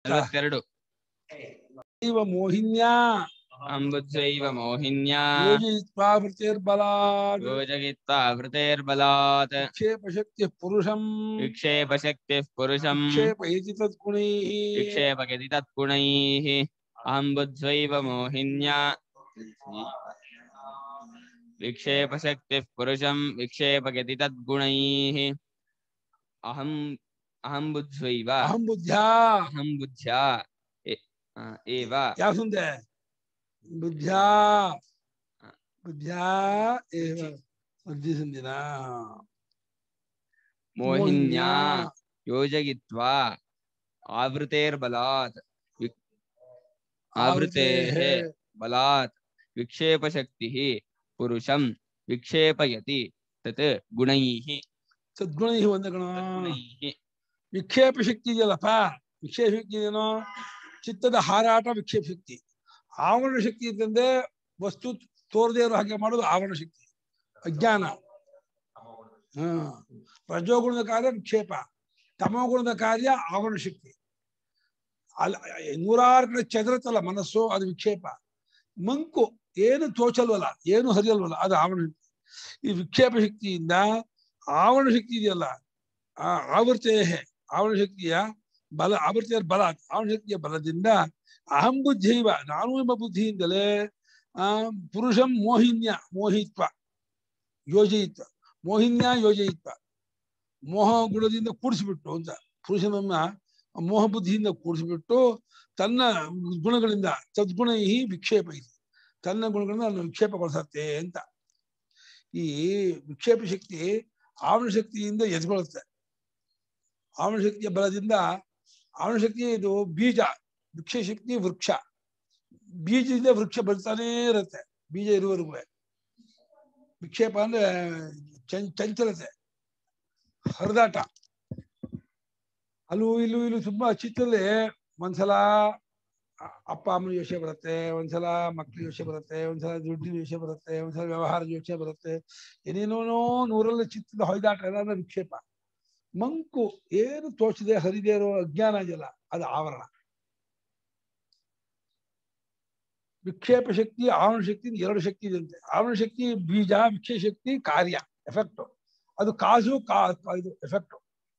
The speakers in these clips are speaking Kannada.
ನಲವತ್ತೆರಡು ಇವ ಮೋಹಿನ್ಯಾ ಅಂಬುದ್ಧೈವ ಮೋಹಿನ್ಯಾ ಯೋಜಿತ್ವಾ ವೃತ್ತಿರ್ಬಲಾತ್ ಯೋಜಗಿತ್ವಾ ಹೃತೇರ್ಬಲಾತ್ ವಿಕ್ಷೇಪ ಶಕ್ತಿ ಪುರುಷಂ ವಿಕ್ಷೇಪ ಶಕ್ತಿಃ ಪುರುಷಂ ವಿಕ್ಷೇಪಯತಿ ತತ್ಗುಣೈಃ ವಿಕ್ಷೇಪಯತಿ ತತ್ಗುಣೈಃ ಅಹಂ ಬುದ್ಧ್ವೈವ ಮೋಹಿನ್ಯಾ ವಿಕ್ಷೇಪ ಶಕ್ತಿಃ ಪುರುಷಂ ವಿಕ್ಷೇಪಯತಿ ತದ್ಗುಣೈಃ ಅಹಂ ಅಹಂ ಬುದ್ಧ್ವೈವ ಅಹಂ ಬುದ್ಧ್ಯಾ ಅಹಂ ಬುದ್ಧ್ಯಾ ಎ- ಆ, ಏವ ಯಾವ ಸುಂದೆ ಬುದ್ಧ್ಯಾ ಬುದ್ಧ್ಯಾ ಏವ ಮಧ್ಯ ಸಂದಿನ ಮೋಹಿನ್ಯಾ ಯೋಜಯಿತ್ವಾ ಆವೃತೇರ್ಬಲಾತ್ ವಿಕ್- ಆವೃತೇಃ ಬಲಾತ್ ವಿಕ್ಷೇಪಶಕ್ತಿಃ ಪುರುಷಂ ವಿಕ್ಷೇಪಯತಿ ತತ್ ಗುಣೈಃ ಸದ್ಗುಣೈಃ ಒಂದಗಣ ತದ್ಗುಣೈಃ ವಿಕ್ಷೇಪ ಶಕ್ತಿ ಇದೆಯಲ್ಲಪ್ಪ ವಿಕ್ಷೇಪ ಶಕ್ತಿ ಏನೋ ಚಿತ್ತದ ಹಾರಾಟ ವಿಕ್ಷೇಪ ಶಕ್ತಿ ಆವರಣ ಶಕ್ತಿ ಇದ್ದಂತೆ ವಸ್ತು ತೋರದೇ ಇರೋ ಹಾಗೆ ಮಾಡೋದು ಆವರಣ ಶಕ್ತಿ ಅಜ್ಞಾನ ಹಾ ರಜೋಗುಣದ ಕಾರ್ಯ ವಿಕ್ಷೇಪ ತಮೋಗುಣದ ಕಾರ್ಯ ಆವರಣ ಶಕ್ತಿ ಅಲ್ಲ ನೂರಾರು ಕಡೆ ಚದರತ್ತಲ್ಲ ಮನಸ್ಸು ಅದು ವಿಕ್ಷೇಪ ಮಂಕು ಏನು ತೋಚಲ್ವಲ್ಲ ಏನು ಹರಿಯಲ್ವಲ್ಲ ಅದು ಆವರಣ ಶಕ್ತಿ ಈ ವಿಕ್ಷೇಪ ಶಕ್ತಿಯಿಂದ ಆವರಣ ಶಕ್ತಿ ಇದೆಯಲ್ಲ ಆ ಆವೃತ್ತೇ ಆವರಣ ಶಕ್ತಿಯ ಬಲ ಆವೃತ್ತಿಯ ಬಲ ಆವರಣ ಶಕ್ತಿಯ ಬಲದಿಂದ ಅಹಂ ಬುದ್ಧೈವ ನಾನು ಎಂಬ ಬುದ್ಧಿಯಿಂದಲೇ ಆ ಪುರುಷಂ ಮೋಹಿನ್ಯ ಮೋಹಿತ್ವ ಯೋಜಯಿತ್ವ ಮೋಹಿನ್ಯ ಯೋಜಯಿತ್ವ ಮೋಹ ಗುಣದಿಂದ ಕೂಡಿಸ್ಬಿಟ್ಟು ಅಂತ ಪುರುಷನನ್ನ ಮೋಹ ಬುದ್ಧಿಯಿಂದ ಕೂಡಿಸ್ಬಿಟ್ಟು ತನ್ನ ಗುಣಗಳಿಂದ ಸದ್ಗುಣ ಈ ವಿಕ್ಷೇಪ ಇದೆ ತನ್ನ ಗುಣಗಳನ್ನ ನಾನು ವಿಕ್ಷೇಪಗೊಳಿಸತ್ತೆ ಅಂತ ಈ ವಿಕ್ಷೇಪ ಶಕ್ತಿ ಆವರಣ ಶಕ್ತಿಯಿಂದ ಎದ್ಕೊಳ್ಳುತ್ತೆ ಆವರಣ ಶಕ್ತಿಯ ಬಲದಿಂದ ಆವರಣ ಶಕ್ತಿ ಇದು ಬೀಜ ವೃಕ್ಷ ಶಕ್ತಿ ವೃಕ್ಷ ಬೀಜದಿಂದ ವೃಕ್ಷ ಬೆಳ್ತಾನೇ ಇರುತ್ತೆ ಬೀಜ ಇರುವವರೆಗೂ ವಿಕ್ಷೇಪ ಅಂದ್ರೆ ಚಂ- ಚಂಚಲತೆ ಹರಿದಾಟ ಅಲ್ಲೂ ಇಲ್ಲೂ ಇಲ್ಲೂ ತುಂಬಾ ಚಿತ್ತದಲ್ಲಿ ಒಂದ್ಸಲ ಅ- ಅಪ್ಪ ಅಮ್ಮನ ಯೋಚನೆ ಬರುತ್ತೆ ಒಂದ್ಸಲ ಮಕ್ಳ ಯೋಚನೆ ಬರುತ್ತೆ ಒಂದ್ಸಲ ದುಡ್ಡಿನ ಯೋಚನೆ ಬರುತ್ತೆ ಒಂದ್ಸಲ ವ್ಯವಹಾರದ ಯೋಚನೆ ಬರುತ್ತೆ ಏನೇನೋ ನೂರಲ್ಲಿ ಚಿತ್ತದ ಹೊಯ್ದಾಟ ಎಲ್ಲ ವಿಕ್ಷೇಪ ಮಂಕು ಏನು ತೋಚದೆ ಹರಿದೇ ಇರೋ ಅಜ್ಞಾನ ಇದೆಯಲ್ಲ ಅದು ಆವರಣ ವಿಕ್ಷೇಪ ಶಕ್ತಿ ಆವರಣ ಶಕ್ತಿ ಅಂತ ಎರಡು ಶಕ್ತಿ ಇದೆಯಂತೆ ಆವರಣ ಶಕ್ತಿ ಬೀಜ ವಿಕ್ಷೇಪ ಶಕ್ತಿ ಕಾರ್ಯ ಎಫೆಕ್ಟ್ ಅದು ಕಾಸು ಕಾ ಇದು ಎಫೆಕ್ಟ್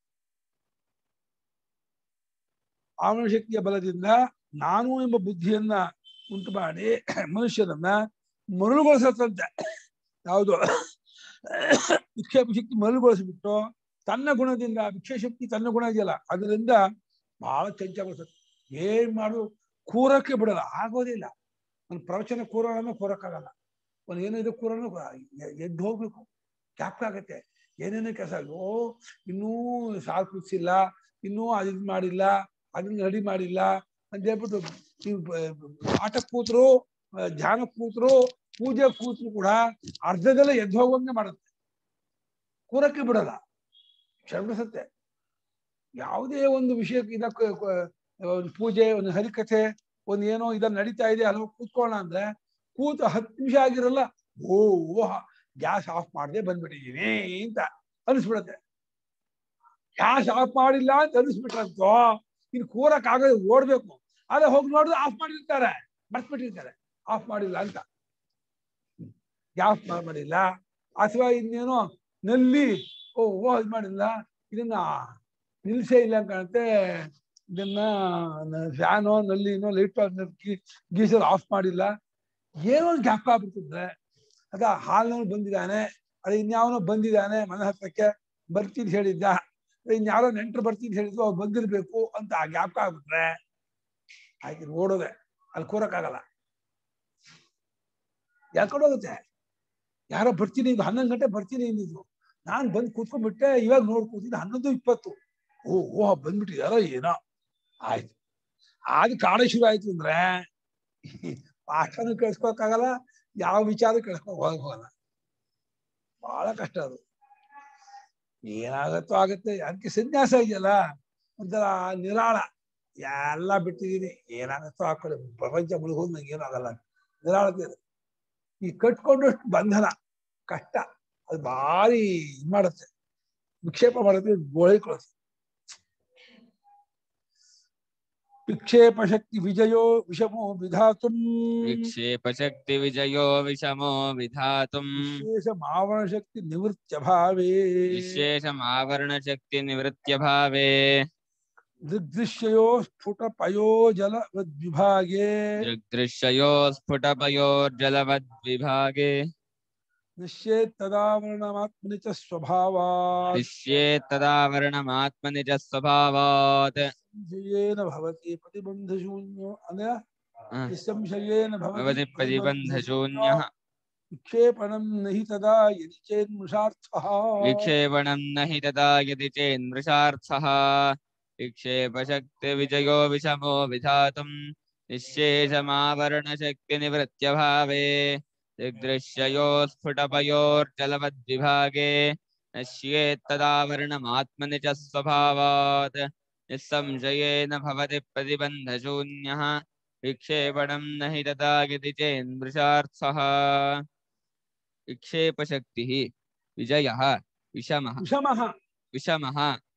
ಆವರಣ ಶಕ್ತಿಯ ಬಲದಿಂದ ನಾನು ಎಂಬ ಬುದ್ಧಿಯನ್ನ ಉಂಟು ಮಾಡಿ ಮನುಷ್ಯನನ್ನ ಮರುಳುಗೊಳಿಸತ್ತಂತೆ ಯಾವುದು ವಿಕ್ಷೇಪ ಶಕ್ತಿ ಮರುಳುಗೊಳಿಸಿಬಿಟ್ಟು ತನ್ನ ಗುಣದಿಂದ ವಿಕ್ಷೇಪ ಶಕ್ತಿ ತನ್ನ ಗುಣ ಇದೆಯಲ್ಲ ಅದರಿಂದ ಬಹಳ ಚಂಚಗೊಳಿಸುತ್ತೆ ಏನ್ ಮಾಡು ಕೂರಕ್ಕೆ ಬಿಡಲ್ಲ ಆಗೋದಿಲ್ಲ ಒಂದು ಪ್ರವಚನ ಕೂರೋಣ ಅಂದ್ರೆ ಕೂರಕ್ಕಾಗಲ್ಲ ಒಂದು ಏನೋ ಇದು ಕೂರೋಣ ಎದ್ದು ಹೋಗ್ಬೇಕು ಜ್ಞಾಪಕ ಆಗತ್ತೆ ಏನೇನೋ ಕೆಲಸ ಓ ಇನ್ನೂ ಸಾಲ್ ಕುದಿಸಿಲ್ಲ ಇನ್ನೂ ಅದಿದ್ ಮಾಡಿಲ್ಲ ಅದನ್ನ ರೆಡಿ ಮಾಡಿಲ್ಲ ಅಂತ ಹೇಳ್ಬಿಟ್ಟು ನೀವು ಆಟ ಕೂತ್ರು ಆ, ಧ್ಯಾನ ಕೂತ್ರು ಪೂಜೆ ಕೂತ್ರು ಕೂಡ ಅರ್ಧದಲ್ಲೇ ಎದ್ದು ಹೋಗುವಂಗೆ ಮಾಡುತ್ತೆ ಕೂರಕ್ಕೆ ಬಿಡಲ್ಲ ಕ್ಷಮಿಸುತ್ತೆ ಯಾವುದೇ ಒಂದು ವಿಷಯಕ್ಕೆ ಇದಕ್ಕೆ ಕ- ಒಂದು ಪೂಜೆ ಒಂದು ಹರಿಕಥೆ ಒಂದು ಏನೋ ಇದನ್ನ ನಡೀತಾ ಇದೆ ಅಲ್ವ ಕೂತ್ಕೊಳ್ಳೋಣ ಅಂದ್ರೆ ಕೂತು ಹತ್ತು ನಿಮಿಷ ಆಗಿರಲ್ಲ ಓ ಓ ಗ್ಯಾಸ್ ಆಫ್ ಮಾಡದೆ ಬಂದ್ಬಿಟ್ಟಿದೀನಿ ಅಂತ ಅನಿಸ್ಬಿಡತ್ತೆ ಗ್ಯಾಸ್ ಆಫ್ ಮಾಡಿಲ್ಲ ಅಂತ ಅನಿಸ್ಬಿಟ್ರಂತೋ ಇನ್ನು ಕೂರಕ್ ಆಗದೆ ಓಡ್ಬೇಕು ಅದೇ ಹೋಗಿ ನೋಡಿದ್ರೆ ಆಫ್ ಮಾಡಿರ್ತಾರೆ ಮರ್ತ್ಬಿಟ್ಟಿರ್ತಾರೆ ಆಫ್ ಮಾಡಿಲ್ಲ ಅಂತ ಗ್ಯಾಸ್ ಮಾಡಿಲ್ಲ ಅಥವಾ ಇನ್ನೇನೋ ನಲ್ಲಿ ಓ ಓ ಇದು ಮಾಡಿಲ್ಲ ಇದನ್ನ ನಿಲ್ಸೇ ಇಲ್ಲ ಅಂತ ಕಾಣುತ್ತೆ ಇದನ್ನ ಫ್ಯಾನೋ ನಲ್ಲಿನೋ ಲೈಟ್ ಗೀಸರ್ ಆಫ್ ಮಾಡಿಲ್ಲ ಏನೋ ಒಂದು ಜ್ಞಾಪಕ ಆಗ್ಬಿಡ್ತಿದ್ರೆ ಅದ ಹಾಲ್ನವ್ನು ಬಂದಿದ್ದಾನೆ ಅದ ಇನ್ಯಾವನೋ ಬಂದಿದ್ದಾನೆ ಮನೆ ಹತ್ರಕ್ಕೆ ಬರ್ತೀನಿ ಹೇಳಿದ್ದ ಅದೇ ಇನ್ಯಾರೋ ನೆಂಟರು ಬರ್ತೀನಿ ಹೇಳಿದ್ರು ಅವ್ರು ಬಂದಿರ್ಬೇಕು ಅಂತ ಆ ಜ್ಞಾಪಕ ಆಗ್ಬಿಟ್ರೆ ಆಯ್ತು ಓಡೋದೆ ಅಲ್ಲಿ ಕೂರಕ್ಕಾಗಲ್ಲ ಯಾಕಡೆ ಹೋಗುತ್ತೆ ಯಾರೋ ಬರ್ತೀನಿ ಇದು ಹನ್ನೊಂದು ಗಂಟೆ ಬರ್ತೀನಿ ಅಂದಿದ್ರು ನಾನ್ ಬಂದ್ ಕೂತ್ಕೊಂಡ್ಬಿಟ್ಟೆ ಇವಾಗ ನೋಡ್ ಕೂತಿದ್ದೆ ಹನ್ನೊಂದು ಇಪ್ಪತ್ತು ಓ ಓ ಬಂದ್ಬಿಟ್ಟಿದಾರೋ ಏನೋ ಆಯ್ತು ಆಗ ಕಾಡ ಶುರು ಆಯ್ತು ಅಂದ್ರೆ ಪಾಠನೂ ಕೇಳಿಸ್ಕೊಳಕ್ಕಾಗಲ್ಲ ಯಾವ ವಿಚಾರ ಕೇಳಿಸ್ಕೊ ಹೋಗಲ್ಲ ಬಹಳ ಕಷ್ಟ ಅದು ಏನಾಗತ್ತೋ ಆಗತ್ತೆ ಅದಕ್ಕೆ ಸನ್ಯಾಸ ಇದೆಯಲ್ಲ ಒಂಥರ ನಿರಾಳ ಎಲ್ಲ ಬಿಟ್ಟಿದೀನಿ ಏನಾಗತ್ತೋ ಹಾಕೊಳ್ಳಿ ಪ್ರಪಂಚ ಮುಳುಗೋದು ನಂಗೆ ಏನೂ ಆಗಲ್ಲ ನಿರಾಳತೆ ಇದೆ. ಈ ಕಟ್ಕೊಂಡಷ್ಟು ಬಂಧನ ಕಷ್ಟ ಅದು ಭಾರಿ ಇದ್ ಮಾಡುತ್ತೆ ವಿಕ್ಷೇಪ ಮಾಡುತ್ತೆ ಗೋಳಿಕೊಳ್ಳುತ್ತೆ ವಿಕ್ಷೇಪ ಶಕ್ತಿ ವಿಜಯೋ ವಿಷಮೋ ವಿಧಾತುಂ ವಿಕ್ಷೇಪಶಕ್ತಿ ವಿಜಯೋ ವಿಷಮೋ ವಿಧಾತುಂ ವಿಶೇಷ ಮಾವನ ಶಕ್ತಿ ನಿವೃತ್ಯ ಭಾವೇ ವಿಶೇಷಮಾವರಣ ಶಕ್ತಿ ನಿವೃತ್ಯ ಭಾವೇ ದೃಗ್ದೃಶ್ಯಯೋ ಸ್ಫುಟ ಪಯೋ ಜಲ ವಿಭಾಗೆ ದೃಗ್ದೃಶ್ಯಯೋ ಸ್ಫುಟಪಯೋರ್ಜಲವದ್ವಿಭಾಗೆ ನಿಶ್ಚೇತ್ ತದಾವರಣಮಾತ್ಮನಿ ಚ ಸ್ವಭಾವಾತ್ ನಿಶ್ಯೇತ್ತದಾವರಣಮಾತ್ಮನಿ ಚ ಸ್ವಭಾವಾತ್ ಸಂಶಯೇನ ಭವತಿ ಪ್ರತಿಬಂಧಶೂನ್ಯೋ ಅಂದ್ರೆ ಆ, ನಿಸ್ಸಂಶಯೇನ ಭವತಿ ಪ್ರತಿಬಂಧಶೂನ್ಯಃ ವಿಕ್ಷೇಪಣಂ ನಹಿ ತದಾ ಯದಿ ಚೇನ್ಮೃಷಾರ್ಥಃ ವಿಕ್ಷೇಪಣಂ ನ ಹಿ ತದಾ ಯದಿ ಚೇನ್ಮೃಷಾರ್ಥಃ विक्षेपशक्तिविजयो विषमो विधातुं निःशेषमावरणशक्तिनिवृत्य भावे दिग्दृश्ययो स्फुटपयोर्जलवद्विभागे नश्येत्तदावरणमात्मनि च स्वभावात् निःसंशयेन भवति प्रतिबन्धशून्यः विक्षेपणं न हि तथा यदि चेन्मृषार्थः विक्षेपशक्तिः विजयः विषमः ವಿಷಮಃ विषमः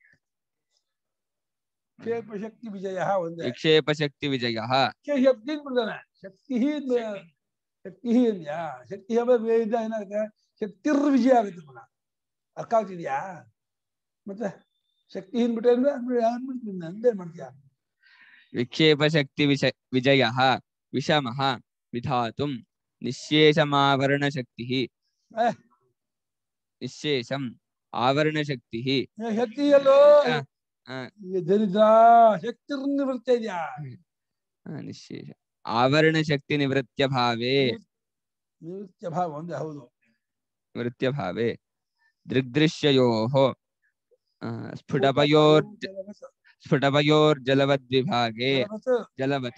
ವಿಕ್ಷೇಪ ಶಕ್ತಿ ವಿಜಯ ಒಂದೇ ವಿಕ್ಷೇಪಶಕ್ತಿ ವಿಜಯಃ ಶಕ್ತಿ ಬಿಡ್ತಾನೆ ಶಕ್ತಿ ಶಕ್ತಿ ಅಂದ್ಯಾ ಶಕ್ತಿ ವೇದ ಏನಾಗುತ್ತೆ ಶಕ್ತಿರ್ ವಿಜಯ ಆಗುತ್ತೆ ಮನ ಅರ್ಥ ಆಗ್ತಿದ್ಯಾ ಮತ್ತೆ ಶಕ್ತಿ ಬಿಟ್ಟೆ ಅಂದ್ರೆ ಅಂದ್ಬಿಡ್ತೀನಿ ಅಂದೇ ಮಾಡ್ತೀಯಾ ವಿಕ್ಷೇಪಶಕ್ತಿ ವಿಷ ವಿಜಯಃ ವಿಷಮಃ ವಿಧಾತುಂ ನಿಶ್ಶೇಷಮಾವರಣಶಕ್ತಿः ಏ. ನಿಶ್ಶೇಷಂ ಆವರಣಶಕ್ತಿः ಏ, ಶಕ್ತಿ ಎಲ್ಲೋ ಆ, ಆ. ಈ ದರಿದ್ರ ಶಕ್ತಿರ್ ನಿವೃತ್ತ ಇದೆಯಾ ಆ, ನಿಶ್ಶೇಷ ಆವರಣಶಕ್ತಿ ನಿವೃತ್ಯ ಭಾವೇ ನಿವೃತ್ತ ಭಾವ ಒಂದೇ ಹೌದು ನಿವೃತ್ಯ ಭಾವೇ ದೃಗ್ದೃಶ್ಯಯೋः ಆ, ಸ್ಫುಟಪಯೋರ್ ಸ್ಫುಟಪಯೋರ್ಜಲವದ್ವಿಭಾಗೆ ಜಲವತ್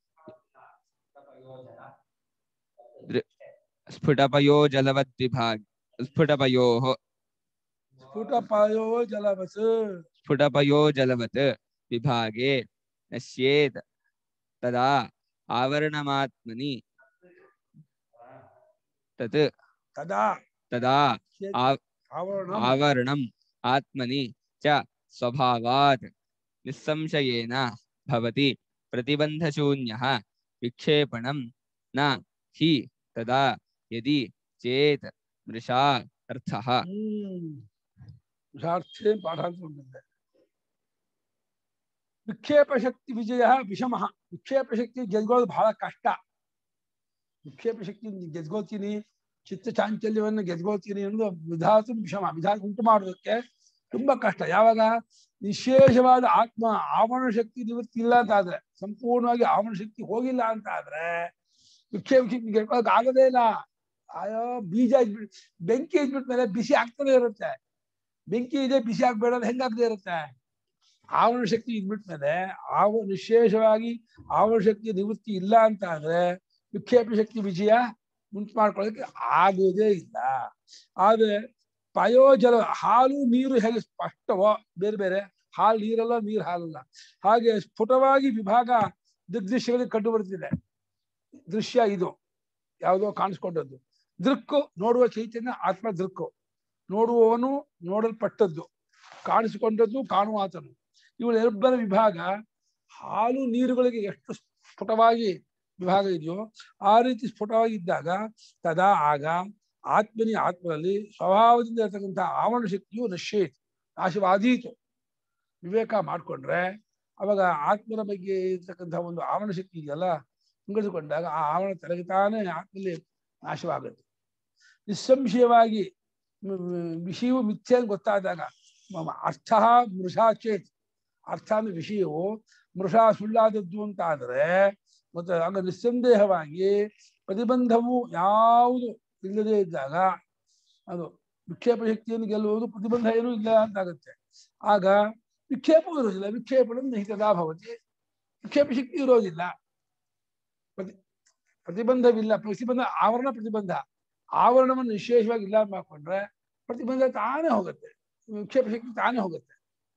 ಸ್ಫುಟಪಯೋ ಜಲವದ್ವಿಭಾಗ ಸ್ಫುಟಪಯೋः ಸ್ಫುಟಪಾಯೋ ಜಲವತ್ ಸ್ಫುಟಪಯೋ ಜಲವತ್ ವಿಭಾಗೆ ನಶ್ಯೇತ್ ತದಾ ಆವರಣಮಾತ್ಮನಿ ತತ್ ತದಾ ತದಾ ಆ- ಆವರಣ ಆವರಣಂ ಆತ್ಮನಿ ಚ ಸ್ವಭಾವಾತ್ ನಿಸ್ಸಂಶಯೇನ ಭವತಿ ಪ್ರತಿಬಂಧಶೂನ್ಯಃ ವಿಕ್ಷೇಪಣಂ ನ ಹಿ ತದಾ ಯದಿ ಚೇತ್ ಮೃಷಾ ಅರ್ಥಃ ಹ್ಮ್ ವಿಷಾರ್ಥೇ ಪಾಠ ಅಂತ ಬಂದಿದೆ ವಿಕ್ಷೇಪ ಶಕ್ತಿ ವಿಜಯ ವಿಷಮಃ ವಿಕ್ಷೇಪ ಶಕ್ತಿ ಗೆದ್ಕೊಳ್ಳೋದು ಬಹಳ ಕಷ್ಟ ವಿಕ್ಷೇಪ ಶಕ್ತಿ ಗೆದ್ಕೋತೀನಿ ಚಿತ್ತ ಚಾಂಚಲ್ಯವನ್ನು ಗೆದ್ಕೋತೀನಿ ಎಂದು ವಿಧಾತು ವಿಷಮ ವಿಧಾನ ಉಂಟು ಮಾಡೋದಕ್ಕೆ ತುಂಬಾ ಕಷ್ಟ ಯಾವಾಗ ವಿಶೇಷವಾದ ಆತ್ಮ ಆವರಣ ಶಕ್ತಿ ನಿವೃತ್ತಿ ಇಲ್ಲ ಅಂತ ಆದ್ರೆ ಸಂಪೂರ್ಣವಾಗಿ ಆವರಣ ಶಕ್ತಿ ಹೋಗಿಲ್ಲ ಅಂತ ಆದ್ರೆ ವಿಕ್ಷೇಪ ಶಕ್ತಿ ಗೆದ್ಕೊಳ್ಳೋಕೆ ಆಗದೇ ಇಲ್ಲ ಅಯ್ಯೋ ಬೀಜ ಇದ್ಬಿಟ್ ಬೆಂಕಿ ಇದ್ಬಿಟ್ಮೇಲೆ ಬಿಸಿ ಆಗ್ತಾನೆ ಇರುತ್ತೆ ಬೆಂಕಿ ಇದೆ ಬಿಸಿ ಆಗ್ಬೇಡ ಅದು ಹೆಂಗಾಗದೆ ಇರುತ್ತೆ ಆವರಣ ಶಕ್ತಿ ಇದ್ಬಿಟ್ಮೇಲೆ ಆವ ವಿಶೇಷವಾಗಿ ಆವರಣ ಶಕ್ತಿ ನಿವೃತ್ತಿ ಇಲ್ಲ ಅಂತ ಆದ್ರೆ ವಿಕ್ಷೇಪ ಶಕ್ತಿ ವಿಜಯ ಉಂಟು ಮಾಡ್ಕೊಳ್ಳೋಕೆ ಆಗೋದೇ ಇಲ್ಲ ಆದ್ರೆ ಪಯೋಜಲ ಹಾಲು ನೀರು ಹೇಗೆ ಸ್ಪಷ್ಟವೋ ಬೇರೆ ಬೇರೆ ಹಾಲು ನೀರಲ್ಲ ನೀರು ಹಾಲಲ್ಲ ಹಾಗೆ ಸ್ಫುಟವಾಗಿ ವಿಭಾಗ ದಿಗ್ದೃಶ್ಯಗಳಿಗೆ ಕಂಡು ಬರ್ತಿದೆ ದೃಶ್ಯ ಇದು ಯಾವುದೋ ಕಾಣಿಸ್ಕೊಂಡದ್ದು ದೃಕ್ಕು ನೋಡುವ ಚೈತನ್ಯ ಆತ್ಮ ದೃಕ್ಕು ನೋಡುವವನು ನೋಡಲ್ಪಟ್ಟದ್ದು ಕಾಣಿಸಿಕೊಂಡದ್ದು ಕಾಣುವ ಆತನು ಇವಳೆಬ್ಬರ ವಿಭಾಗ ಹಾಲು ನೀರುಗಳಿಗೆ ಎಷ್ಟು ಸ್ಫುಟವಾಗಿ ವಿಭಾಗ ಇದೆಯೋ ಆ ರೀತಿ ಸ್ಫುಟವಾಗಿದ್ದಾಗ ತದಾ ಆಗ ಆತ್ಮನಿ ಆತ್ಮನಲ್ಲಿ ಸ್ವಭಾವದಿಂದ ಇರತಕ್ಕಂಥ ಆವರಣ ಶಕ್ತಿಯು ನಶ್ಯೇತ್ ನಾಶವಾದೀತು ವಿವೇಕ ಮಾಡ್ಕೊಂಡ್ರೆ ಅವಾಗ ಆತ್ಮನ ಬಗ್ಗೆ ಇರ್ತಕ್ಕಂಥ ಒಂದು ಆವರಣ ಶಕ್ತಿ ಇದೆಯಲ್ಲ ಹಿಂಗಡಿದುಕೊಂಡಾಗ ಆ ಆವರಣ ತಲೆಗೆ ಆತ್ಮಲ್ಲಿ ನಾಶವಾಗುತ್ತೆ ನಿಸ್ಸಂಶಯವಾಗಿ ಮ್, ಮ್, ವಿಷಯವು ಮಿಥ್ಯೆ ಅಂತ ಗೊತ್ತಾದಾಗ ಮ- ಅರ್ಥ ಮೃಷಾ ಚೇತ್ ಅರ್ಥ ಅಂದ್ರೆ ವಿಷಯವು ಮೃಷಾ ಸುಳ್ಳಾದದ್ದು ಅಂತ ಆದ್ರೆ ಮತ್ತೆ ಆಗ ನಿಸ್ಸಂದೇಹವಾಗಿ ಪ್ರತಿಬಂಧವು ಯಾವುದು ಇಲ್ಲದೆ ಇದ್ದಾಗ ಅದು ವಿಕ್ಷೇಪ ಶಕ್ತಿಯನ್ನು ಗೆಲ್ಲುವುದು ಪ್ರತಿಬಂಧ ಏನೂ ಇಲ್ಲ ಅಂತಾಗುತ್ತೆ ಆಗ ವಿಕ್ಷೇಪವೂ ಇರೋದಿಲ್ಲ ವಿಕ್ಷೇಪಣ ನಿಹಿತದಾ ಭವತಿ ವಿಕ್ಷೇಪ ಶಕ್ತಿ ಇರೋದಿಲ್ಲ ಪ್ರತಿ ಪ್ರತಿಬಂಧವಿಲ್ಲ ಪ್ರತಿಬಂಧ ಆವರಣ ಪ್ರತಿಬಂಧ ಆವರಣವನ್ನು ವಿಶೇಷವಾಗಿ ಇಲ್ಲ ಮಾಡ್ಕೊಂಡ್ರೆ ಪ್ರತಿಬಂಧ ತಾನೇ ಹೋಗುತ್ತೆ ವಿಕ್ಷೇಪ ಶಕ್ತಿ ತಾನೇ ಹೋಗುತ್ತೆ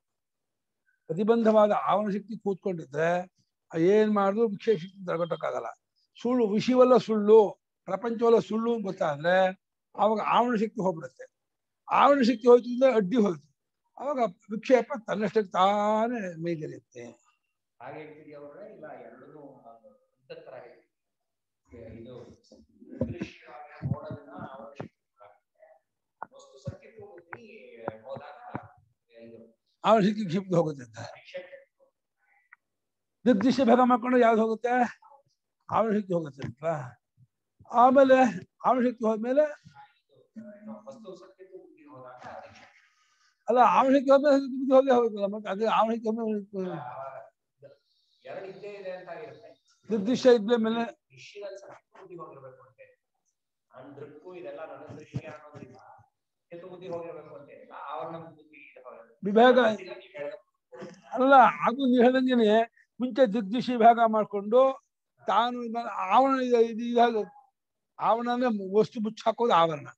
ಪ್ರತಿಬಂಧವಾದ ಆವರಣ ಶಕ್ತಿ ಕೂತ್ಕೊಂಡಿದ್ರೆ ಏನ್ ಮಾಡಿದ್ರು ವಿಕ್ಷೇಪ ಶಕ್ತಿ ತಡೆಗಟ್ಟಕ್ಕಾಗಲ್ಲ ಸುಳ್ಳು ವಿಷಯವಲ್ಲ ಸುಳ್ಳು ಪ್ರಪಂಚವಲ್ಲ ಸುಳ್ಳು ಅಂತ ಗೊತ್ತಾದ್ರೆ ಆವಾಗ ಆವರಣ ಶಕ್ತಿ ಹೋಗ್ಬಿಡುತ್ತೆ ಆವರಣ ಶಕ್ತಿ ಹೋಯ್ತು ಅಂದ್ರೆ ಅಡ್ಡಿ ಹೋಯ್ತು ಅವಾಗ ವಿಕ್ಷೇಪ ತನ್ನಷ್ಟಕ್ಕೆ ತಾನೇ ಮೇಲೆರುತ್ತೆ ಹಾಗೆ ಹೇಳ್ತಿದ್ಯವ್ರೆ ಇಲ್ಲ ಎರಡೂ ತರ ಹೇಳಿ ಇದು ದೃಶ್ಯ ನೋಡೋದನ್ನ ಅವಶ್ಯಕ ವಸ್ತು ಸತ್ಯಕ್ಕೂ ಬುದ್ಧಿ ಹೋದಾಗ ಇದು ಆವಶ್ಯಕ ಕ್ಷಿಪ್ತ ಹೋಗುತ್ತೆ ಅಂತ ಶಿಕ್ಷಕ ನಿರ್ದಿಷ್ಟ ಭೇದ ಮಾಡ್ಕೊಂಡು ಯಾವ್ದು ಹೋಗುತ್ತೆ ಆವಶ್ಯಕತೆ ಹೋಗುತ್ತೆ ಅಂತ ಆಮೇಲೆ ಆವಶ್ಯಕತೆ ಹೋದ್ಮೇಲೆ ವಸ್ತು ಸತ್ಯಕ್ಕೂ ಬುದ್ಧಿ ಹೋದಾಗ ಅದಕ್ಕೆ ಅಲ್ಲ ಆವಶ್ಯಕತೆ ಹೋದ್ಮೇಲೆ ಬುದ್ಧಿ ಹೋಗೇ ಹೋಗುತ್ತಲ್ಲ ಮತ್ತೆ ಅದೇ ಆವಶ್ಯಕತೆ ಹೋದ್ಮೇಲೆ ಎರಡು ಇದ್ದೇ ಇದೆ ಅಂತ ಇರುತ್ತೆ ನಿರ್ದಿಷ್ಟ ಇದ್ಮೇಲೆ ವಿಷಯದಲ್ಲಿ ಸತ್ಯ ಬುದ್ಧಿ ಹೋಗಿರ್ಬೇಕು ಅಂತೆ ನಾನ್ ದೃಕ್ಕು ಇದೆಲ್ಲ ನನ್ನ ದೃಶ್ಯ ಅನ್ನೋದ್ರಿಂದ ಸತ್ಯ ಬುದ್ಧಿ ಹೋಗಿರ್ಬೇಕು ಅಂತ ಇಲ್ಲ ಆವರಣ ಬುದ್ಧಿ ಇದು ಹೋಗಿರ್ಬೇಕು. ವಿಭಾಗ ಈಗ ನೀವ್ ಹೇಳ್ದಂಗೆ ಅಲ್ಲ ಅದು ನೀವು ಹೇಳ್ದಂಗೆನೆ ಮುಂಚೆ ದಿಗ್ದಿಶಿ ವಿಭಾಗ ಮಾಡ್ಕೊಂಡು ತಾನು ಇದ್ನ- ಆವರಣ ಇದು ಇದು ಇದಾಗ ಆವರಣ ಅಂದ್ರೆ ವಸ್ತು ಮುಚ್ಚ ಹಾಕೋದು ಆವರಣ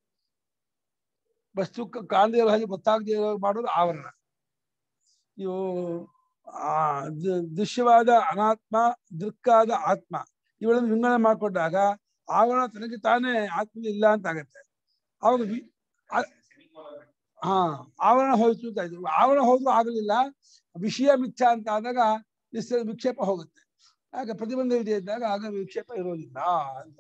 ವಸ್ತು ಕ- ಕಾಣದೇ ಇರೋ ಹಾಗೆ ಗೊತ್ತಾಗದೇ ಇರೋ ಹಾಗೆ ಮಾಡೋದು ಆವರಣ ಇವು ಆ ದ- ದೃಶ್ಯವಾದ ಅನಾತ್ಮ ದೃಕ್ಕಾದ ಆತ್ಮ ಇವುಗಳನ್ನು ವಿಂಗಡಣೆ ಮಾಡಿಕೊಂಡಾಗ ಆವರಣ ತನಗೆ ತಾನೇ ಆತ್ಮ ಇಲ್ಲ ಅಂತ ಆಗತ್ತೆ ಅವಾಗ ವಿ- ಆ- ಹಾ ಆವರಣ ಹೋಯ್ತು ಅಂತ ಆಯ್ತು ಆವರಣ ಹೋದ್ರೂ ಆಗಲಿಲ್ಲ ವಿಷಯ ಮಿಥ್ಯ ಅಂತ ಆದಾಗ ನಿಶ್ಚಯ ವಿಕ್ಷೇಪ ಹೋಗುತ್ತೆ ಆಗ ಪ್ರತಿಬಂಧ ಇದೆ ಇದ್ದಾಗ ಆಗ ವಿಕ್ಷೇಪ ಇರೋದಿಲ್ಲ ಅಂತ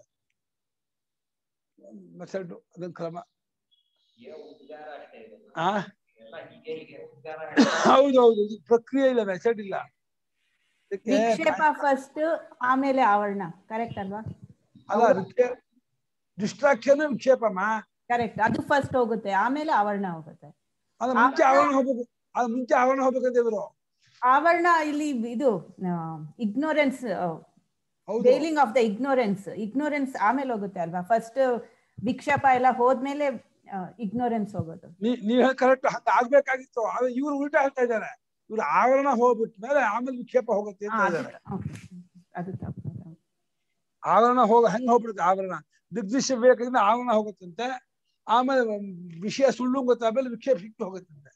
ಮೆಥಡ್ ಅದೊಂದು ಕ್ರಮ ಏ ಉದ್ಗಾರ ಅಷ್ಟೇ ಇದೆ ಆ ಎಲ್ಲ ಹೀಗೆ ಹೀಗೆ ಉದ್ಗಾರ ಹೌದೌದು ಇದು ಪ್ರಕ್ರಿಯೆ ಇಲ್ಲ ಮೆಥಡ್ ಇಲ್ಲ ಅದಕ್ಕೆ ವಿಕ್ಷೇಪ ಫಸ್ಟ್ ಆಮೇಲೆ ಆವರಣ ಕರೆಕ್ಟ್ ಅಲ್ವಾ ಅಲ್ಲ ವಿಕ್ಷೇಪ ಡಿಸ್ಟ್ರಾಕ್ಷನ್ ವಿಕ್ಷೇಪಮ್ಮ ಕರೆಕ್ಟ್ ಅದು ಫಸ್ಟ್ ಹೋಗುತ್ತೆ ಆಮೇಲೆ ಆವರಣ ಹೋಗುತ್ತೆ ಅದ ಮುಂಚೆ ಆವರಣ ಹೋಗ್ಬೇಕು ಅದು ಮುಂಚೆ ಆವರಣ ಹೋಗ್ಬೇಕಂತ ಇವರು ಆವರಣ ಇಲ್ಲಿ ಇದು ಇಗ್ನೋರೆನ್ಸ್ ಹೌದು veiling of the ignorance ignorance ಆಮೇಲೆ ಹೋಗುತ್ತೆ ಅಲ್ವಾ ಫಸ್ಟ್ ವಿಕ್ಷೇಪ ಎಲ್ಲ ಹೋದ್ಮೇಲೆ ಇಗ್ನೋರೆನ್ಸ್ ಹೋಗೋದು ನೀ- ನೀವ್ ಹೇಳಿ ಕರೆಕ್ಟ್ ಹಂಗ ಆಗ್ಬೇಕಾಗಿತ್ತು ಆದ್ರೆ ಇವ್ರು ಉಲ್ಟಾ ಹೇಳ್ತಾ ಇದ್ದಾರೆ ಇವ್ರು ಆವರಣ ಹೋಗ್ಬಿಟ್ಟ ಮೇಲೆ ಆಮೇಲೆ ವಿಕ್ಷೇಪ ಹೋಗುತ್ತೆ ಹಾ, ಅಂತ ಅದು ಇದ್ದಾರೆ okay. ಅದು ತಪ್ಪು ಅದು. ಆವರಣ ಹೋಗ ಹೆಂಗ್ ಹೋಗ್ಬಿಡುತ್ತೆ ಆವರಣ ದಿಗ್ದೃಶ್ಯ ಬೇಕಾದ್ರೆ ಆವರಣ ಹೋಗುತ್ತಂತೆ ಆಮೇಲೆ ವಿಷಯ ಸುಳ್ಳು ಗೊತ್ತಾದ್ಮೇಲೆ ವಿಕ್ಷೇಪ ಸಿಕ್ತು ಹೋಗುತ್ತಂತೆ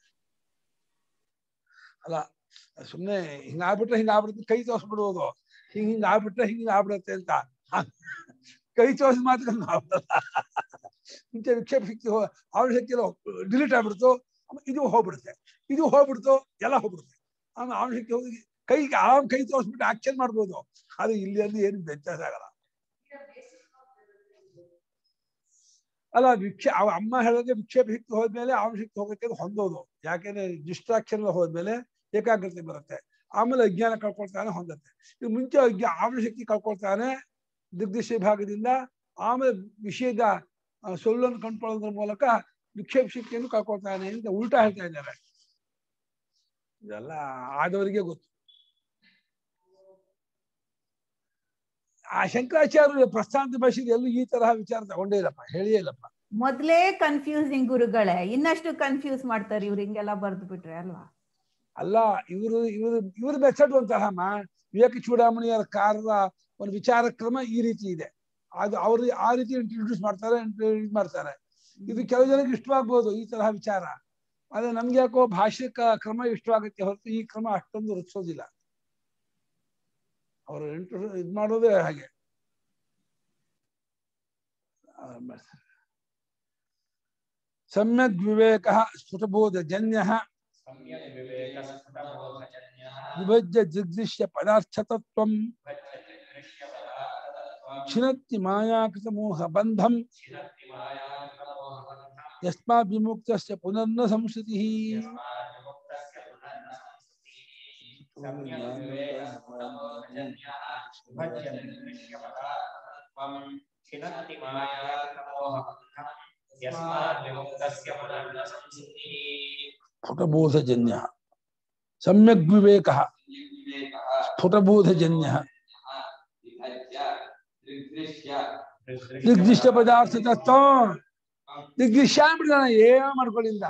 ಅಲ್ಲ ಸುಮ್ನೆ ಹಿಂಗ ಆಗ್ಬಿಟ್ರೆ ಹಿಂಗ ಆಗ್ಬಿಡುತ್ತೆ ಕೈ ತೋರಿಸ್ಬಿಡುವುದು ಹಿಂಗ್ ಹಿಂಗ್ ಆಗ್ಬಿಟ್ರೆ ಹಿಂಗ್ ಹಿಂಗ್ ಆಗ್ಬಿಡುತ್ತೆ ಅಂತ ಕೈ ತೋರಿಸಿ ಮಾತ್ರ ಹಂಗ್ ಆಗ್ಬಿಡಲ್ಲ ಮುಂಚೆ ವಿಕ್ಷೇಪ ಸಿಕ್ತಿ ಅವಶ್ಯಕತೆ ಡಿಲೀಟ್ ಆಗ್ಬಿಡ್ತು ಆಮೇಲೆ ಇದು ಹೋಗ್ಬಿಡುತ್ತೆ ಇದು ಹೋಗ್ಬಿಡ್ತು ಎಲ್ಲ ಹೋಗ್ಬಿಡುತ್ತೆ ಆಮೇಲೆ ಅವಶ್ಯಕತೆ ಹೋಗಿ ಕೈಗೆ ಆರಾಮ್ ಕೈ ತೋರಿಸ್ಬಿಟ್ಟು ಆಕ್ಷನ್ ಮಾಡ್ಬೋದು ಅದು ಇಲ್ಲಿ ಅಲ್ಲಿ ಏನು ವ್ಯತ್ಯಾಸ ಆಗಲ್ಲ ಅಲ್ಲ ವಿಕ್ಷೇ ಅವ ಅಮ್ಮ ಹೇಳಿದ್ರೆ ವಿಕ್ಷೇಪ ಸಿಕ್ತು ಹೋದ್ಮೇಲೆ ಅವಶ್ಯಕತೆ ಹೋಗಕ್ಕೆ ಅದು ಹೊಂದೋದು ಯಾಕೆಂದ್ರೆ ಡಿಸ್ಟ್ರಾಕ್ಷನ್ ಹೋದ್ಮೇಲೆ ಏಕಾಗ್ರತೆ ಬರುತ್ತೆ ಆಮೇಲೆ ಅಜ್ಞಾನ ಕಳ್ಕೊಳ್ತಾನೆ ಹೊಂದತ್ತೆ ಇದು ಮುಂಚೆ ಅಜ್ಞಾ ಆವಶಕ್ತಿ ಕಳ್ಕೊಳ್ತಾನೆ ದಿಗ್ದೃಶ್ಯ ವಿಭಾಗದಿಂದ ಆಮೇಲೆ ವಿಷಯದ ಆ, ಸೊಲ್ಲನ್ನು ಕಂಡುಕೊಳ್ಳೋದ್ರ ಮೂಲಕ ವಿಕ್ಷೇಪ ಶಕ್ತಿಯನ್ನು ಕಳ್ಕೊಳ್ತಾನೆ ಅಂತ ಉಲ್ಟಾ ಹೇಳ್ತಾ ಇದ್ದಾರೆ ಇದೆಲ್ಲ ಆದವರಿಗೆ ಗೊತ್ತು ಆ ಶಂಕರಾಚಾರ್ಯ ಪ್ರಸ್ಥಾಂತ ಭಾಷೆಗೆ ಎಲ್ಲೂ ಈ ತರಹ ವಿಚಾರ ತಗೊಂಡೇ ಇಲ್ಲಪ್ಪ ಹೇಳಿಯೇ ಇಲ್ಲಪ್ಪ ಮೊದ್ಲೇ ಕನ್ಫ್ಯೂಸಿಂಗ್ ಗುರುಗಳೇ ಇನ್ನಷ್ಟು ಕನ್ಫ್ಯೂಸ್ ಮಾಡ್ತಾರೆ ಇವ್ರು ಹಿಂಗೆಲ್ಲ ಬರ್ದು ಬಿಟ್ರೆ ಅಲ್ವಾ ಅಲ್ಲ ಇವರು ಇವರು ಇವ್ರ ಮೆಥಡ್ ಒಂತರಮ್ಮ ವಿವೇಕ ಚೂಡಾಮಣಿಯರ ಕಾರದ ಒಂದು ವಿಚಾರ ಕ್ರಮ ಈ ರೀತಿ ಇದೆ ಅದು ಅವರು ಆ ರೀತಿ ಇಂಟ್ರೊಡ್ಯೂಸ್ ಮಾಡ್ತಾರೆ ಇದು ಮಾಡ್ತಾರೆ ಇದು ಕೆಲವು ಜನಕ್ಕೆ ಇಷ್ಟವಾಗ್ಬೋದು ಈ ತರಹ ವಿಚಾರ ಆದ್ರೆ ನಮ್ಗೆ ಯಾಕೋ ಭಾಷಿಕ ಕ್ರಮ ಇಷ್ಟವಾಗುತ್ತೆ ಹೊರತು ಈ ಕ್ರಮ ಅಷ್ಟೊಂದು ರುಚಿಸೋದಿಲ್ಲ ಅವರು ಇಂಟ್ರೋ ಇದು ಮಾಡೋದೇ ಹಾಗೆ ಆ, ಮಾಡ್ತಾರೆ. ಸಮ್ಯಕ್ ವಿವೇಕ ಸ್ಫುಟಬೋಧ ಜನ್ಯ ಸಮ್ಯಕ್ ವಿವೇಕ ಸ್ಫುಟಬೋಧಜನ್ಯಃ ವಿಭಜ್ಯ ದಿಗ್ದೃಶ್ಯ ಪದಾರ್ಥತತ್ವಂ ಕ್ಷಿಣತ್ತಿ ಮಾಯಾಕೃತ ಮೋಹ ಬಂಧಂ ಚಿರತ್ತಿ ಮಾಯಾಕಮೋಹಬಂಧಂ ಯಸ್ಮಾತ್ ವಿಮುಕ್ತಸ್ಯ ಪುನರ್ನ ಸಂಸ್ಕೃತಿ ಯಸ್ಮಾನ್ವಿಮುಕ್ತಸ್ಯ ಪುನರ್ನ ಸಂಸ್ಕೃತಿಃ ಸಮ್ಯಕ್ ವಿವೇಕ ಸ್ಫುಟಬೋಧಜನ್ಯಃ ವಿಭಜ್ಯತೆ ದೃಶ್ಯಪದಾರ್ಥತ್ವಂ ಚಿನತ್ತಿ ಮಾಯಾಕಮೋಹಬಂಧಂ ಯಸ್ಮಾನ್ವಿಮುಕ್ತಸ್ಯ ಪುನರ್ನ ಸಂಸ್ಕೃತಿಃ ಸ್ಫುಟಬೋಧಜನ್ಯ ಸಮ್ಯಕ್ ವಿವೇಕ ಸ್ಫುಟಬೋಧಜನ್ಯ ನಿರ್ದಿಷ್ಟ ಪದಾರ್ಥ ತತ್ವ ನಿರ್ದಿಷ್ಟ ಅಂದ್ಬಿಡ್ತಾನೆ ಏನೋ ಮಾಡ್ಕೊಳ್ಳಿಲ್ಲ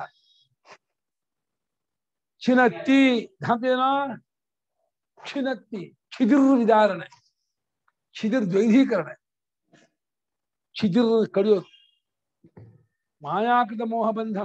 ಕ್ಷಿಣತ್ತಿ ಅಂತೇನೋ ಕ್ಷಿಣತ್ತಿ ಕ್ಷಿದಿರ್ ವಿಧಾರಣೆ ಕ್ಷಿದಿರ್ ದ್ವೈಧೀಕರಣ ಕ್ಷಿದಿರ್ ಕಡಿಯೋದು ಮಾಯಾಕೃತ ಮೋಹ ಬಂಧಂ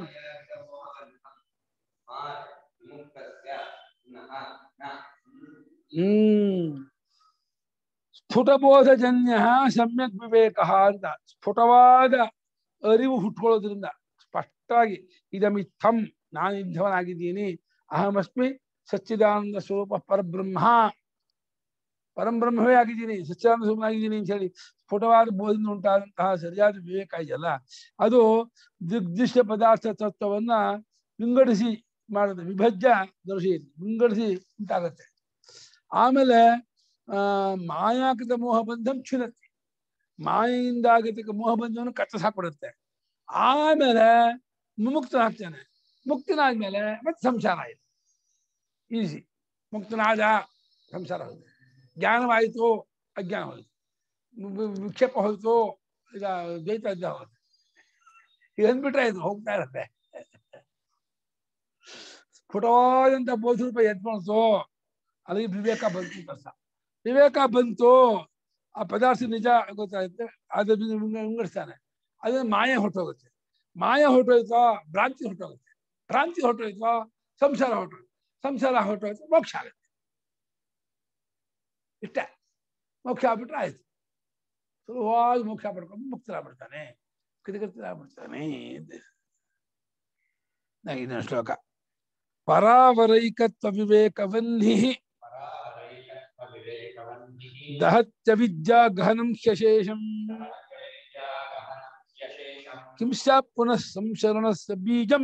ಹ್ಮ್ ಸ್ಫುಟಬೋಧಜನ್ಯ ಸಮ್ಯಕ್ ವಿವೇಕ ಅಂತ ಸ್ಫುಟವಾದ ಅರಿವು ಹುಟ್ಕೊಳ್ಳೋದ್ರಿಂದ ಸ್ಪಷ್ಟವಾಗಿ ಇದಮಿತ್ತಂ ನಾನು ಇದ್ದವನಾಗಿದ್ದೀನಿ ಅಹಮಸ್ಮಿ ಸಚ್ಚಿದಾನಂದ ಸ್ವರೂಪ ಪರಬ್ರಹ್ಮ ಪರಂಬ್ರಹ್ಮವೇ ಆಗಿದ್ದೀನಿ ಸಚ್ಚಿದಾನಂದ ಸ್ವರೂಪನಾಗಿದ್ದೀನಿ ಅಂತ ಹೇಳಿ ಸ್ಫುಟವಾದ ಬೋಧನೆ ಉಂಟಾದಂತಹ ಸರಿಯಾದ ವಿವೇಕ ಇದೆಯಲ್ಲ ಅದು ದಿಗ್ದೃಶ್ಯ ಪದಾರ್ಥ ತತ್ವವನ್ನ ವಿಂಗಡಿಸಿ ಮಾಡುತ್ತೆ ವಿಭಜ್ಯ ದರ್ಶಿ ವಿಂಗಡಿಸಿ ಉಂಟಾಗತ್ತೆ ಆಮೇಲೆ ಆ ಮಾಯಾಕೃತ ಮೋಹಬಂಧಂ ಕ್ಷುಣತ್ತೆ ಮಾಯೆಯಿಂದಾಗತಕ್ಕ ಮೋಹಬಂಧವನ್ನು ಕತ್ತರಿಸಿ ಹಾಕ್ಬಿಡುತ್ತೆ ಆಮೇಲೆ ಮುಕ್ತನಾಗ್ತಾನೆ ಮುಕ್ತನಾದ್ಮೇಲೆ ಮತ್ತೆ ಸಂಸಾರ ಆಯ್ತು ಈಸಿ ಮುಕ್ತನಾದ ಸಂಸಾರ ಹೋಯ್ತು ಜ್ಞಾನವಾಯಿತು ಅಜ್ಞಾನ ಹೋಯ್ತು ವಿ- ವಿ- ವಿಕ್ಷೇಪ ಹೋಯ್ತು ಈಗ ದ್ವೈತ ಅಜ್ಞ ಹೋಯ್ತು ಈಗ ಅಂದ್ಬಿಟ್ರೆ ಇದು ಹೋಗ್ತಾ ಇರತ್ತೆ ಸ್ಫುಟವಾದಂತ ಬೋಧ ರೂಪ ಎದ್ ಬಂತು ಅಲ್ಲಿಗೆ ವಿವೇಕ ಬಂತು ಅಂತ ಅರ್ಥ ವಿವೇಕ ಬಂತು ಆ ಪದಾರ್ಥ ನಿಜ ಗೊತ್ತಾಗುತ್ತೆ ಅದನ್ನ ವಿಂಗ- ವಿಂಗಡಿಸ್ತಾನೆ ಅದನ್ನ ಮಾಯ ಹೊರಟೋಗುತ್ತೆ ಮಾಯ ಹೊರಟೋಯ್ತೋ ಭ್ರಾಂತಿ ಹೊರಟೋಗುತ್ತೆ ಭ್ರಾಂತಿ ಹೊರಟೋಯ್ತೋ ಸಂಸಾರ ಹೊರಟೋಯ್ತು ಸಂಸಾರ ಹೊರಟೋಯ್ತು ಮೋಕ್ಷ ಆಗುತ್ತೆ ಇಷ್ಟೇ ಮೋಕ್ಷ ಆಗ್ಬಿಟ್ರೆ ಆಯ್ತು ಸುಲಭವಾಗಿ ಮೋಕ್ಷ ಪಡ್ಕೊಂಡು ಮುಕ್ತರಾಗ್ಬಿಡ್ತಾನೆ ಕೃತಕೃತರಾಗ್ಬಿಡ್ತಾನೆ ಐದನೇ ಶ್ಲೋಕ ಪರಾವರೈಕತ್ವ ವಿವೇಕವನ್ನಿ ದಹತ್ಯ ವಿದ್ಯಾ ಗಹನಂ ಶಶೇಷಂ ಕಿಂ ಸ್ಯಾತ್ ಪುನಃ ಸಂಶರಣಸ್ಯ ಬೀಜಂ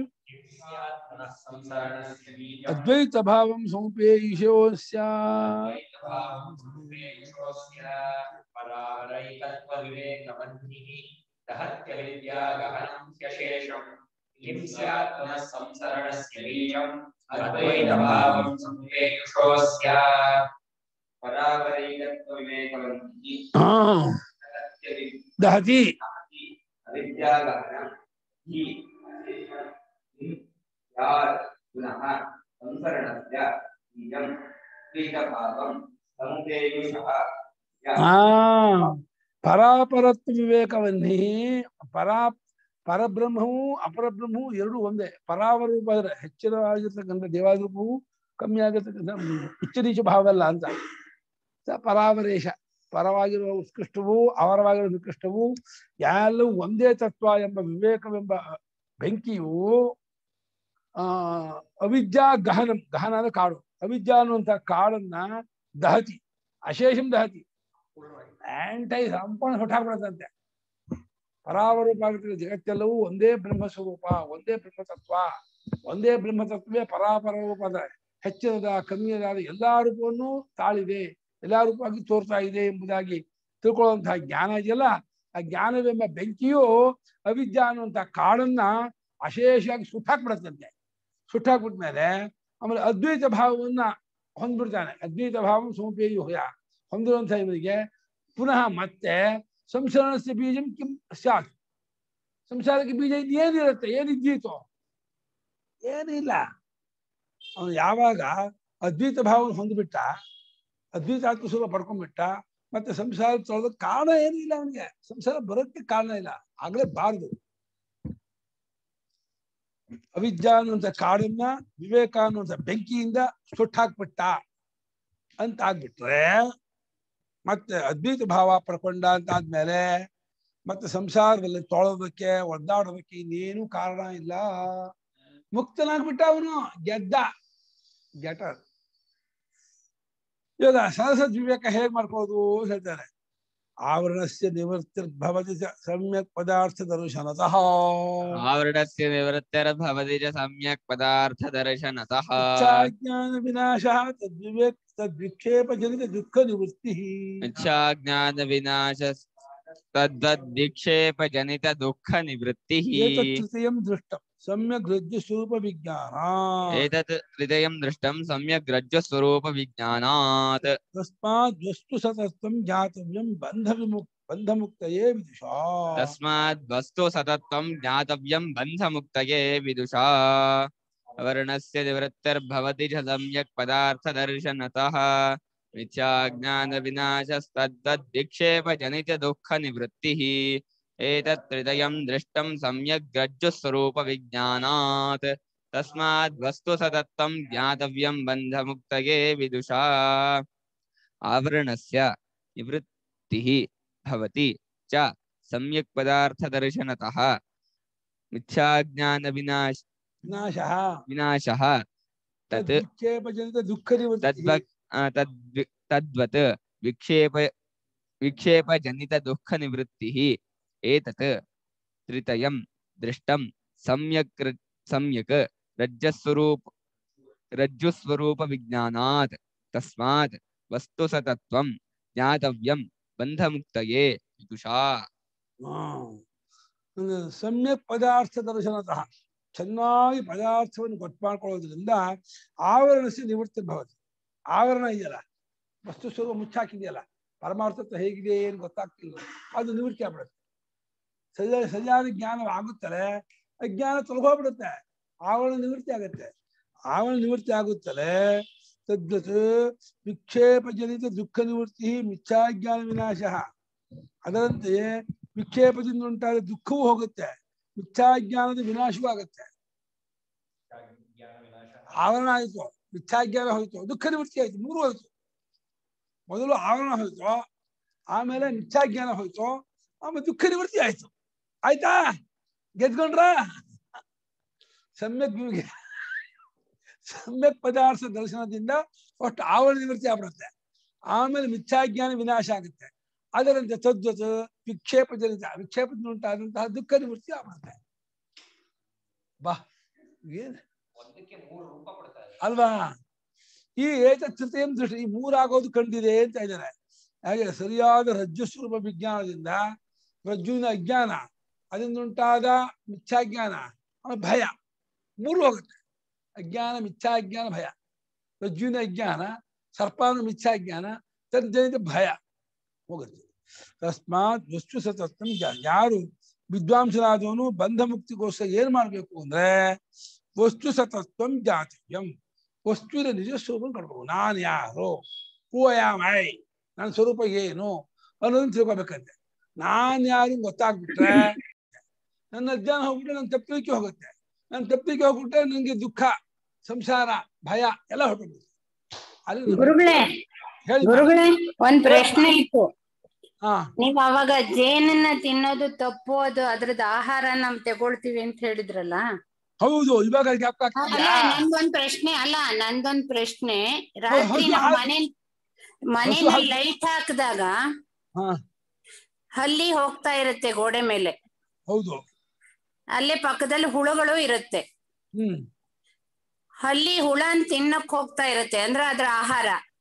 ಅದ್ವೈತ ಭಾವಂ ಸಮುಪೇಯಿಷೋಸ್ಯ ಹಾ ದಹತಿ ಪುನಃ ಸಂಸರಣಸ್ಯ ಬೀಜಂ ಬೀಜಭಾಗಂ ಸಮುಪೇಯುಷಃ ಆ ಪರಾಪರತ್ವ ವಿವೇಕವನ್ನಿ ಪರಾ ಪರಬ್ರಹ್ಮವು ಅಪರಬ್ರಹ್ಮವು ಎರಡು ಒಂದೇ ಪರಾವರ ರೂಪ ಅಂದ್ರೆ ಹೆಚ್ಚಿನವಾಗಿರ್ತಕ್ಕಂಥ ದೇವಾರೂಪವು ಕಮ್ಮಿ ಆಗಿರ್ತಕ್ಕಂಥ ಉಚ್ಚನೀಚ ಭಾವ ಅಲ್ಲ ಅಂತ ಸ ಪರಾವರೇಶ ಪರವಾಗಿರುವ ಉತ್ಕೃಷ್ಟವು ಅವರವಾಗಿರುವ ನಿಕೃಷ್ಟವು ಎಲ್ಲವೂ ಒಂದೇ ತತ್ವ ಎಂಬ ವಿವೇಕವೆಂಬ ಬೆಂಕಿಯು ಆ ಅವಿದ್ಯಾ ಗಹನಂ ಗಹನ ಅಂದ್ರೆ ಕಾಡು ಅವಿದ್ಯಾ ಅನ್ನುವಂಥ ಕಾಡನ್ನ ದಹತಿ ಅಶೇಷಂ ದಹತಿ ಆಂಟೈ ಸಂಪೂರ್ಣ ಹೊಟ್ಟಾಗ್ಬಿಡತ್ತಂತೆ ಪರಾವರೂಪಾಗಿರ್ತಕ್ಕ ಜಗತ್ತೆಲ್ಲವೂ ಒಂದೇ ಬ್ರಹ್ಮ ಸ್ವರೂಪ ಒಂದೇ ಬ್ರಹ್ಮತತ್ವ ಒಂದೇ ಬ್ರಹ್ಮತತ್ವವೇ ಪರಾಪರ ರೂಪದ ಹೆಚ್ಚಿನದ ಕಮ್ಮಿಯದಾದ ಎಲ್ಲಾ ರೂಪವನ್ನು ತಾಳಿದೆ ಎಲ್ಲಾ ರೂಪವಾಗಿ ತೋರ್ತಾ ಇದೆ ಎಂಬುದಾಗಿ ತಿಳ್ಕೊಳ್ಳುವಂತಹ ಜ್ಞಾನ ಇದೆಯಲ್ಲ ಆ ಜ್ಞಾನವೆಂಬ ಬೆಂಕಿಯು ಅವಿದ್ಯಾ ಅನ್ನುವಂಥ ಕಾಡನ್ನ ಅಶೇಷವಾಗಿ ಸುಟ್ಟಾಕ್ಬಿಡತ್ತಂತೆ ಸುಟ್ಟಾಕ್ಬಿಟ್ಮೇಲೆ ಆಮೇಲೆ ಅದ್ವೈತ ಭಾವವನ್ನ ಹೊಂದ್ಬಿಡ್ತಾನೆ ಅದ್ವೈತ ಭಾವ ಸೋಂಪೇಯು ಹೋಯ ಹೊಂದಿರುವಂತಹ ಇವನಿಗೆ ಪುನಃ ಮತ್ತೆ ಸಂಸಾರಸ್ಯ ಬೀಜಂ ಕಿಂ ಸ್ಯಾತ್ ಸಂಸಾರಕ್ಕೆ ಬೀಜ ಏನಿರುತ್ತೆ ಏನಿದ್ದೀತೋ ಏನಿಲ್ಲ ಅವನು ಯಾವಾಗ ಅದ್ವೈತ ಭಾವನ ಹೊಂದ್ಬಿಟ್ಟ ಅದ್ವೈತ ಆತ್ಮಸ್ವರೂಪ ಪಡ್ಕೊಂಡ್ಬಿಟ್ಟ ಮತ್ತೆ ಸಂಸಾರ ತೊಳೆದ ಕಾರಣ ಏನಿಲ್ಲ ಅವನಿಗೆ ಸಂಸಾರ ಬರೋಕ್ಕೆ ಕಾರಣ ಇಲ್ಲ ಆಗ್ಲೇ ಬಾರದು ಅವಿದ್ಯಾ ಅನ್ನುವಂಥ ಕಾಡನ್ನ ವಿವೇಕ ಅನ್ನುವಂಥ ಬೆಂಕಿಯಿಂದ ಸುಟ್ಟಾಕ್ಬಿಟ್ಟ ಅಂತ ಆಗ್ಬಿಟ್ರೆ ಮತ್ತೆ ಅದ್ವೈತ ಭಾವ ಪಡ್ಕೊಂಡ ಅಂತ ಆದ್ಮೇಲೆ ಮತ್ತೆ ಸಂಸಾರದಲ್ಲಿ ತೊಳೋದಕ್ಕೆ ಒದ್ದಾಡೋದಕ್ಕೆ ಇನ್ನೇನು ಕಾರಣ ಇಲ್ಲ ಮುಕ್ತನಾಗ್ಬಿಟ್ಟ ಅವನು ಗೆದ್ದ ಗೆಟ ಇವಾಗ ಸರಸದ್ ವಿವೇಕ ಹೇಗ್ ಮಾಡ್ಕೋದು ಅಂತ ಹೇಳ್ತಾರೆ ಆವರಣಸ್ಯ ನಿವೃತ್ತಿರ್ಭವತಿ ಚ ಸಮ್ಯಕ್ ಪದಾರ್ಥ ದರ್ಶನತಃ आवरणस्य निवृत्तिर्भवति च सम्यक् पदार्थदर्शनतः ಇಚ್ಛಾಜ್ಞಾನ ವಿನಾಶಃ ತದ್ವಿವೇಕ್ ತದ್ವಿಕ್ಷೇಪ ಜನಿತ ದುಃಖ ನಿವೃತ್ತಿ इच्छाज्ञानविनाश तद्वद्विक्षेपजनित दुःखनिवृत्तिः ಏತೃತೀಯಂ ದೃಷ್ಟಂ ಸಮ್ಯಕ್ ಹೃದಯ ಸ್ವರೂಪ ವಿಜ್ಞಾನ एतत् हृदयं दृष्टं सम्यक् रज्जुस्वरूपविज्ञानात् ತಸ್ಮಾತ್ ವಸ್ತು ಸತತ್ವಂ ಜ್ಞಾತವ್ಯಂ ಬಂಧ ವಿಮುಕ್ ಬಂಧಮುಕ್ತಯೇ ವಿದುಷಾ तस्मात् वस्तु सतत्वं ज्ञातव्यं बन्धमुक्तये विदुषा वर्णस्य निवृत्तिर्भवति च सम्यक् पदार्थदर्शनतः मिथ्याज्ञानविनाशस्तद्वद्विक्षेपजनितदुःखनिवृत्तिः एतत् हृदयं दृष्टं सम्यक् रज्जुस्वरूपविज्ञानात् तस्मात् वस्तुसतत्वं ज्ञातव्यं बन्धमुक्तये विदुषा आवरणस्य निवृत्तिः भवति च सम्यक् ತತ್ ವಿಕ್ಷೇಪಜನಿತ ದುಃಖ ನಿವೃತ್ತಿ ತದ್ವಕ್ ಆ, ತದ್ವಿ ತದ್ವತ್ ವಿಕ್ಷೇಪ ವಿಕ್ಷೇಪಜನಿತ ದುಃಖ ನಿವೃತ್ತಿः ಏತತ್ ತ್ರಿತಯಂ ದೃಷ್ಟಂ ಸಮ್ಯಕ್ ರ- ಸಮ್ಯಕ್ ರಜ್ಜಸ್ವರೂಪ ರಜ್ಜುಸ್ವರೂಪ ವಿಜ್ಞಾನಾತ್ ತಸ್ಮಾತ್ ವಸ್ತು ಸತತ್ವಂ ಜ್ಞಾತವ್ಯಂ ಬಂಧಮುಕ್ತಯೇ ವಿದುಷಾ ಹಾ. ಒಂದು ಸಮ್ಯಕ್ ಪದಾರ್ಥ ದರ್ಶನತಃ ಚೆನ್ನಾಗಿ ಪದಾರ್ಥವನ್ನು ಗೊತ್ತು ಮಾಡ್ಕೊಳ್ಳೋದ್ರಿಂದ ಆವರಣಸಿ ನಿವೃತ್ತಿ ಭವತಿ ಆವರಣ ಇದೆಯಲ್ಲ ವಸ್ತು ಸ್ವರೂಪ ಮುಚ್ಚಾಕಿದೆಯಲ್ಲ ಪರಮಾರ್ಥತ್ವ ಹೇಗಿದೆ ಏನು ಗೊತ್ತಾಗ್ತಿಲ್ಲ ಅದು ನಿವೃತ್ತಿ ಆಗ್ಬಿಡುತ್ತೆ ಸರಿಯಾದ ಸರಿಯಾದ ಜ್ಞಾನ ಆಗುತ್ತಲೇ ಅಜ್ಞಾನ ತೊಲಗೋಗ್ಬಿಡುತ್ತೆ ಆವರಣ ನಿವೃತ್ತಿ ಆಗುತ್ತೆ ಆವರಣ ನಿವೃತ್ತಿ ಆಗುತ್ತಲೇ ತದ್ವತ್ ವಿಕ್ಷೇಪ ಜನಿತ ದುಃಖ ನಿವೃತ್ತಿ ಮಿಥ್ಯಾಜ್ಞಾನ ವಿನಾಶ ಅದರಂತೆಯೇ ವಿಕ್ಷೇಪದಿಂದ ಉಂಟಾದ ದುಃಖವೂ ಹೋಗುತ್ತೆ ಮಿಥ್ಯಾಜ್ಞಾನದ ವಿನಾಶವೂ ಆಗುತ್ತೆ ಜ್ಞಾನ ವಿನಾಶ ಆವರಣ ಆಯಿತು ಮಿಥ್ಯಾಜ್ಞಾನ ಹೋಯ್ತು ದುಃಖ ನಿವೃತ್ತಿ ಆಯ್ತು ಮೂರು ಹೋಯ್ತು ಮೊದಲು ಆವರಣ ಹೋಯ್ತು ಆಮೇಲೆ ಮಿಥ್ಯಾಜ್ಞಾನ ಹೋಯ್ತು ಆಮೇಲೆ ದುಃಖ ನಿವೃತ್ತಿ ಆಯ್ತು ಆಯ್ತಾ ಗೆದ್ಕೊಂಡ್ರ ಸಮ್ಯಕ್ ವಿವೇಕ- ಸಮ್ಯಕ್ ಪದಾರ್ಥ ದರ್ಶನದಿಂದ ಫಸ್ಟ್ ಆವರಣ ನಿವೃತ್ತಿ ಆಗ್ಬಿಡುತ್ತೆ ಆಮೇಲೆ ಮಿಥ್ಯಾಜ್ಞಾನ ವಿನಾಶ ಆಗುತ್ತೆ ಅದರಂತೆ ತದ್ವತ್ ವಿಕ್ಷೇಪ ಜನಿತ ವಿಕ್ಷೇಪದಿಂದ ಉಂಟಾದಂತಹ ದುಃಖ ನಿವೃತ್ತಿ ಆಗ್ಬಿಡುತ್ತೆ ಬಾ ಏನ್ ಒಂದಕ್ಕೆ ಮೂರು ರೂಪ ಕೊಡ್ತಾರೆ ಅಲ್ವಾ ಈ ಏತಚ್ಛತೆಯ ದೃಷ್ಟಿ ಈ ಮೂರಾಗೋದು ಕಂಡಿದೆ ಅಂತ ಇದ್ದಾರೆ ಹಾಗೆ ಸರಿಯಾದ ರಜ್ಜು ಸ್ವರೂಪ ವಿಜ್ಞಾನದಿಂದ ರಜ್ಜುವಿನ ಅಜ್ಞಾನ ಅದರಿಂದ ಉಂಟಾದ ಮಿಥ್ಯಾಜ್ಞಾನ ಆಮೇಲೆ ಭಯ ಮೂರು ಹೋಗುತ್ತೆ ಅಜ್ಞಾನ ಮಿಥ್ಯಾಜ್ಞಾನ ಭಯ ರಜ್ಜುವಿನ ಅಜ್ಞಾನ ಸರ್ಪಾನ ಮಿಥ್ಯಾಜ್ಞಾನ ತಜ್ಜನಿತ ಭಯ ಹೋಗುತ್ತೆ ತಸ್ಮಾತ್ ವಸ್ತು ಸತತ್ವ ಯಾರು ವಿದ್ವಾಂಸನಾದವನು ಬಂಧ ಮುಕ್ತಿಗೋಸ್ಕರ ಏನ್ ಮಾಡ್ಬೇಕು ಅಂದ್ರೆ ವಸ್ತು ಸತತ್ವಂ ಜಾತವ್ಯಂ ವಸ್ತುವಿನ ನಿಜ ಸ್ವರೂಪ ಕಂಡ್ಬೇಕು ನಾನು ಯಾರು ಹೂ ಐ ನನ್ನ ಸ್ವರೂಪ ಏನು ಅನ್ನೋದನ್ನ ತಿಳ್ಕೊಬೇಕಂತೆ ನಾನ್ ಯಾರು ಗೊತ್ತಾಗ್ಬಿಟ್ರೆ ನನ್ನ ಅಜ್ಞಾನ ಹೋಗ್ಬಿಟ್ರೆ ನನ್ನ ತಪ್ಪಿಕೆ ಹೋಗುತ್ತೆ ನನ್ನ ತಪ್ಪಿಕೆ ಹೋಗ್ಬಿಟ್ರೆ ನನಗೆ ದುಃಖ ಸಂಸಾರ ಭಯ ಎಲ್ಲ ಹೊರಟೋಗುತ್ತೆ ಅಲ್ಲಿ ಗುರುಗಳೇ ಹೇಳಿ ಗುರುಗಳೇ ಒಂದ್ ಪ್ರಶ್ನೆ ಇತ್ತು ಹಾ ನೀವ್ ಅವಾಗ ಜೇನನ್ನ ತಿನ್ನೋದು ತಪ್ಪು ಅದು ಅದ್ರದ್ದು ಆಹಾರ ನಾವ್ ತಗೊಳ್ತೀವಿ ಅಂತ ಹೇಳಿದ್ರಲ್ಲ ಹೌದು ಇವಾಗ ಜ್ಞಾಪಕ ಅಲ್ಲ ಆಗ್ತಿದ್ಯಾ ನಂದೊಂದ್ ಪ್ರಶ್ನೆ ಅಲ್ಲ ನಂದೊಂದ್ ಪ್ರಶ್ನೆ ರಾತ್ರಿ ಹೌದು, ನಾವ್ ಹೌದು. ಮನೆ ಹೌದು, ಮನೇಲಿ ಹೌದು. ಲೈಟ್ ಹಾಕಿದಾಗ ಹಾ ಹಲ್ಲಿ ಹೋಗ್ತಾ ಇರುತ್ತೆ ಗೋಡೆ ಮೇಲೆ ಹೌದು ಅಲ್ಲೇ ಪಕ್ಕದಲ್ಲಿ ಹುಳುಗಳು ಇರುತ್ತೆ ಹ್ಮ್ ಹಲ್ಲಿ ಹುಳನ್ ತಿನ್ನಕ್ ಹೋಗ್ತಾ ಇರುತ್ತೆ ಅಂದ್ರೆ ಅದ್ರ ಆಹಾರ